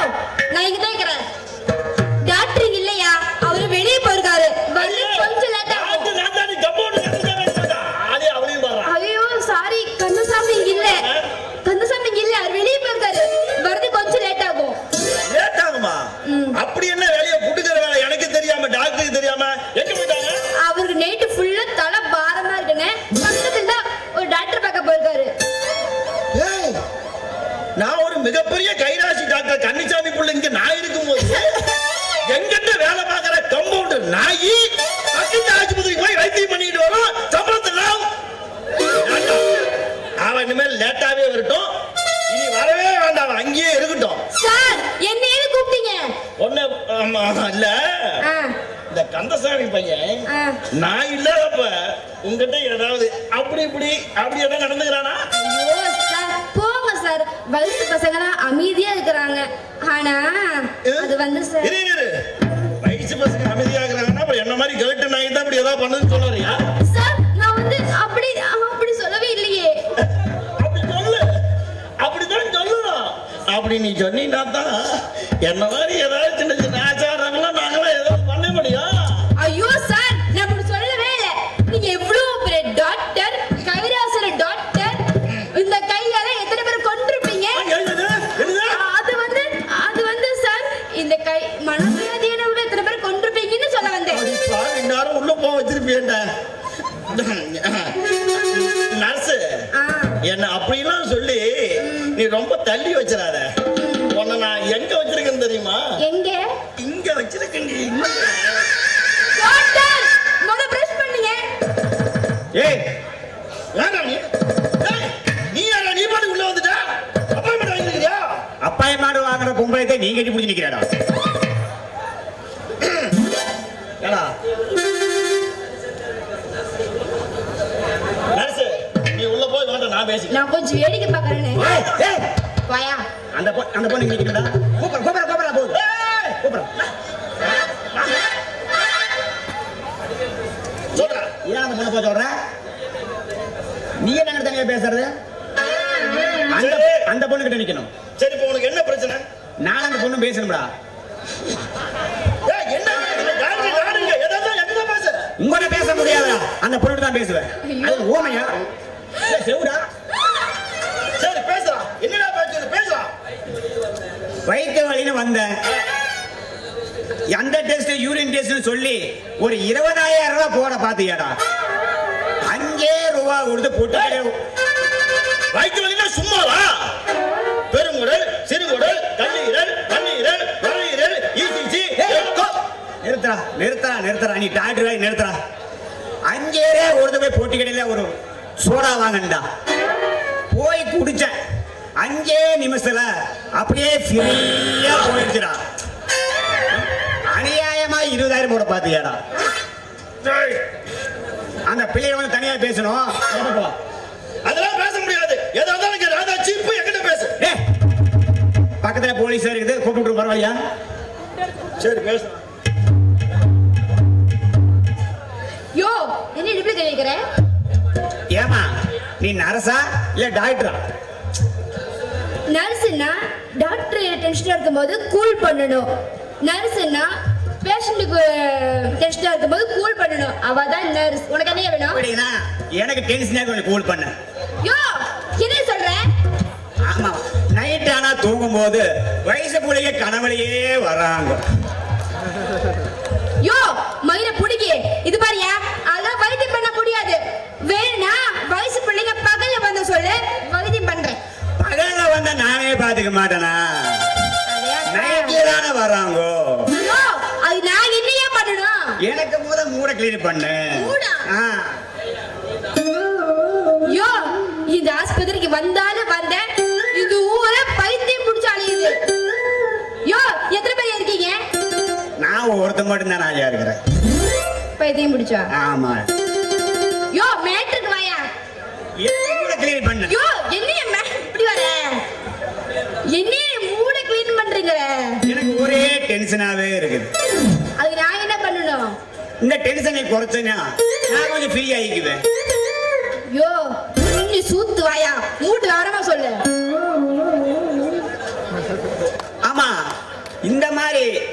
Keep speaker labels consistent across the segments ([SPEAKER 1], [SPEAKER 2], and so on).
[SPEAKER 1] நான் இங்க தான் இருக்கிறேன் டாக்டர் இங்க இல்லையா அவரு வெளியே போயிருக்காரு வந்து கொஞ்சம் லேட் ஆகும்
[SPEAKER 2] நாட்டு நாட்டாடி கம்போடு கட்டுதான் வச்சிருக்கா. ஆளே அவளையும் பாடுறா.
[SPEAKER 1] ஐயோ சாரி கந்தசாமி இங்க இல்ல கந்தசாமி இங்க இல்ல அவர் வெளியே போயிருக்காரு வரது கொஞ்சம் லேட் ஆகும்
[SPEAKER 2] லேட் ஆகுமா? அப்படி என்ன வேலையை புட்டுக்கிற வேலை எனக்கு தெரியாம டாக்டருக்கு தெரியாம எங்க போயிட்டாங்க
[SPEAKER 1] அவருக்கு நைட்டு ஃபுல்லா தலை பாரமா இருக்குன்னு பக்கத்துல தான் ஒரு டாக்டர் பார்க்க போயிருக்காரு
[SPEAKER 2] ஏய், நான் ஒரு மிகப்பெரிய கைராசி டாக்டர் கன்னிசாமி புள்ள இங்க நான் இருக்கும்போது எங்கிட்ட வேலை பார்க்கிற கம்பவுண்டர் நாயி பக்கத்து ஆஸ்பத்திரிக்கு போய் வைத்தியம் பண்ணிட்டு வரோம் சம்பளத்தை நாம் வேண்டாம். அவன் இனிமேல் லேட்டாவே வரட்டும் இனி வரவே வேண்டாம் அவன் அங்கேயே இருக்கட்டும்
[SPEAKER 1] சார் என்ன ஏது கூப்பிட்டீங்க
[SPEAKER 2] ஒண்ணு ஆமா, இல்ல
[SPEAKER 1] ஆ,
[SPEAKER 2] இந்த கந்தசாமி பையன்
[SPEAKER 1] ஆ.
[SPEAKER 2] நான் இல்லாதப்ப உங்ககிட்ட ஏதாவது அப்படி இப்படி அப்படி என்ன நடந்துக்கிறானா
[SPEAKER 1] ஐயோ சார் போங்க சார் வயசு பசங்கலாம் அமைதியா இருக்கிறாங்க ஆனா அது வந்து சார்
[SPEAKER 2] இரு இரு, இரு வயசு பசங்க அமைதியாகிறாங்கன்னா அப்ப என்ன மாதிரி கேட்டு நாய் தான் அப்படி ஏதாவது பண்ணுன்னு சொல்ல வரியா
[SPEAKER 1] சார் நான் வந்து அப்படி அப்படி சொல்லவே இல்லையே
[SPEAKER 2] அப்படி சொல்லு அப்படிதான் சொல்லணும் அப்படி நீ சொன்னீங்கன்னா தான் என்ன மாதிரி ஏதாவது சின்ன சின்ன ஆச்சாரங்கள்லாம் நாங்களாம் ஏதாவது பண்ண முடியும்
[SPEAKER 1] ஐயோ சார் நான் அப்படி சொல்லவே இல்ல நீங்க எவ்வளவு பெரிய டாக்டர் கைராசர டாக்டர் இந்த கையால எத்தனை பேர் கொண்டிருப்பீங்க
[SPEAKER 2] எழுது எழுது
[SPEAKER 1] அது வந்து அது வந்து சார் இந்த கை மனவியாதியான விட எத்தனை பேர் கொண்டிருப்பீங்கன்னு சொல்ல வந்தேன்
[SPEAKER 2] சார் இந்நேரம் உள்ள போக வச்சிருப்பேன்டா நர்ஸு
[SPEAKER 1] ஆ,
[SPEAKER 2] என்ன அப்படிலாம் சொல்லி நீ ரொம்ப தள்ளி வச்சிடாத உன்னை நான் எங்க வச்சிருக்கேன்னு தெரியுமா
[SPEAKER 1] எங்க
[SPEAKER 2] இங்க வச்சிருக்கேன் நீ
[SPEAKER 1] டாக்டர் முத பிரஷ் பண்ணுங்க
[SPEAKER 3] ஏய்
[SPEAKER 2] யாரா நீ ஏய், நீ யாரா நீ பாட்டு உள்ள வந்துட்ட அப்பாயின்மெண்ட் வாங்கிருக்கியா
[SPEAKER 3] அப்பாய மாடு வாங்குற பொம்பளைத்தை நீ கட்டி பிடிச்சி நிக்கிறாடா
[SPEAKER 2] ஏடா நர்ஸு நீ உள்ள போய் வேண்டாம் நான் பேசிக்கிறேன்
[SPEAKER 1] நான் கொஞ்சம் வேடிக்கை பார்க்கறேன்னு
[SPEAKER 3] ஏய், ஏய்,
[SPEAKER 1] வாயா
[SPEAKER 3] அந்த பொ- அந்த பொண்ணு நிக்கிறா கூப்பிட கூப்பிட கூப்பிட போகுது
[SPEAKER 2] ஏய்,
[SPEAKER 3] கூப்பிட
[SPEAKER 2] சொல்றா
[SPEAKER 3] ஏன் அந்த பொண்ணை போய் சொல்ற நீ என்ன தனியா பேசுறது அந்த அந்த பொண்ணு கிட்ட நிக்கணும்
[SPEAKER 2] சரி இப்போ உனக்கு என்ன பிரச்சனை
[SPEAKER 3] நான் அந்த பொண்ணு பேசணும்டா
[SPEAKER 2] ஏய், என்ன டாக்டர் நாடுங்க ஏதாவது எங்க பேச
[SPEAKER 3] உங்கள்ட்ட பேச முடியாதா அந்த பொண்ணு தான் பேசுவேன் அது ஓமையா இல்ல, செவுடா
[SPEAKER 2] சரி பேசுறா என்னடா பேசுறது பேசுறா
[SPEAKER 3] வயிற்று வலின்னு வந்தேன் அந்த டெஸ்ட் யூரின் டெஸ்ட் சொல்லி ஒரு இருபதாயிரம் ரூபாய் போட பாத்தியாடா அஞ்சே ரூபா கொடுத்து போட்டு
[SPEAKER 2] வயிற்று வலினா சும்மாவா பெருங்குடல் சிறுகுடல் கல்லீரல் கண்ணீரல் நுரையீரல் இசிசி
[SPEAKER 3] நிறுத்துறா நிறுத்துறா நிறுத்துறா நீ டாக்டர் நிறுத்துறா அஞ்சேரே ஒரு போய் போட்டி கடையில ஒரு சோடா வாங்கண்டா போய் குடிச்சேன் அஞ்சே நிமிஷத்துல அப்படியே ஃப்ரீயா போயிடுச்சுடா அநியாயமா இருபதாயிரம் போட பாத்தியாடா அந்த பிள்ளைய வந்து தனியா பேசணும் எங்கிட்ட வா.
[SPEAKER 2] அதெல்லாம் பேச முடியாது ஏதாவது எனக்கு ராதா சீப்பு என்கிட்ட பேசு
[SPEAKER 3] டேய், பக்கத்துல போலீஸ் இருக்குது கூப்பிட்டு பரவாயில்லையா
[SPEAKER 2] சரி பேசு
[SPEAKER 1] யோ என்ன இடுப்புல கை வைக்கிற
[SPEAKER 3] ஏமா நீ நரசா இல்ல டாக்டரா
[SPEAKER 1] நர்ஸ்னா டாக்டர் டென்ஷனா இருக்கும்போது கூல் பண்ணணும் நர்ஸ்னா பேஷண்ட்டுக்கு டென்ஷனா இருக்கும்போது கூல் பண்ணணும் அவ தான் நர்ஸ் உனக்கு என்ன வேணும்
[SPEAKER 3] அப்படின்னா எனக்கு டென்ஷனாக கொஞ்சம் கூல் பண்ண
[SPEAKER 1] யோ என்ன சொல்ற
[SPEAKER 3] ஆமா நைட் ஆனா தூங்கும் போது வயசு பிள்ளைங்க கனவுலயே வராங்க
[SPEAKER 1] யோ மயிர புடிக்கி இது பாரியா அதெல்லாம் வைத்தியம் பண்ண முடியாது வேணா வயசு பிள்ளைங்க பகல்ல வந்து சொல்லு வைத்தியம் பண்றேன்
[SPEAKER 3] பகல்ல வந்தா நானே பாத்துக்க மாட்டேனா நைட்ல தானே வராங்க
[SPEAKER 1] யோ அது நான் என்னையா பண்ணணும்
[SPEAKER 3] எனக்கு முத மூட கிளீன் பண்ணு
[SPEAKER 1] மூடா?
[SPEAKER 3] ஆ,
[SPEAKER 1] யோ இந்த ஆஸ்பத்திரிக்கு வந்தாலும் வந்தேன் இந்த ஊரே பைத்தியம் பிடிச்ச அலையுது யோ எத்தனை பேர் இருக்கீங்க
[SPEAKER 3] நான் ஒருத்தன் மட்டும் தான் ஆஜா இருக்கிறேன்
[SPEAKER 1] பைத்தியம் பிடிச்சா
[SPEAKER 3] ஆமா
[SPEAKER 1] யோ மேட்ருக்கு வாயா
[SPEAKER 3] எனக்கு மூட கிளீன் பண்ணு
[SPEAKER 1] யோ என்னைய மே இப்படி வர என்னைய மூட க்ளீன் பண்றீங்க
[SPEAKER 3] எனக்கு ஒரே டென்ஷனாவே இருக்குது
[SPEAKER 1] அதுக்கு நான் என்ன பண்ணணும்
[SPEAKER 3] இந்த டென்ஷனை குறைச்சேன்னா நான் கொஞ்சம் ஃப்ரீ ஆகிக்குவேன்
[SPEAKER 1] யோ நீ சூத்து வாயா மூட்டு வாரமா சொல்லு
[SPEAKER 3] ஆமா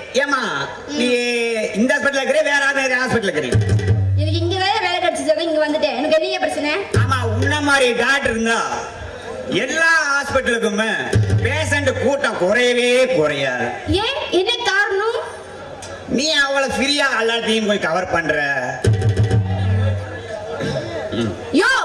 [SPEAKER 3] ஏமா நீ இந்த ஹாஸ்பிட்டல் இருக்கிற வேற வேற ஹாஸ்பிட்டல் இருக்கிறீங்க
[SPEAKER 1] எனக்கு இங்க தான் வேலை கிடைச்சது இங்க வந்துட்டேன் எனக்கு என்னைய பிரச்சனை
[SPEAKER 3] ஆமா உன்ன மாதிரி டாக்டர் இருந்தா எல்லா ஹாஸ்பிட்டலுக்குமே பேஷண்ட் கூட்டம் குறையவே குறையாது
[SPEAKER 1] ஏன் என்ன காரணம்
[SPEAKER 3] நீ அவ்வளவு ஃப்ரீயா எல்லாத்தையும் போய் கவர் பண்ற
[SPEAKER 1] யோ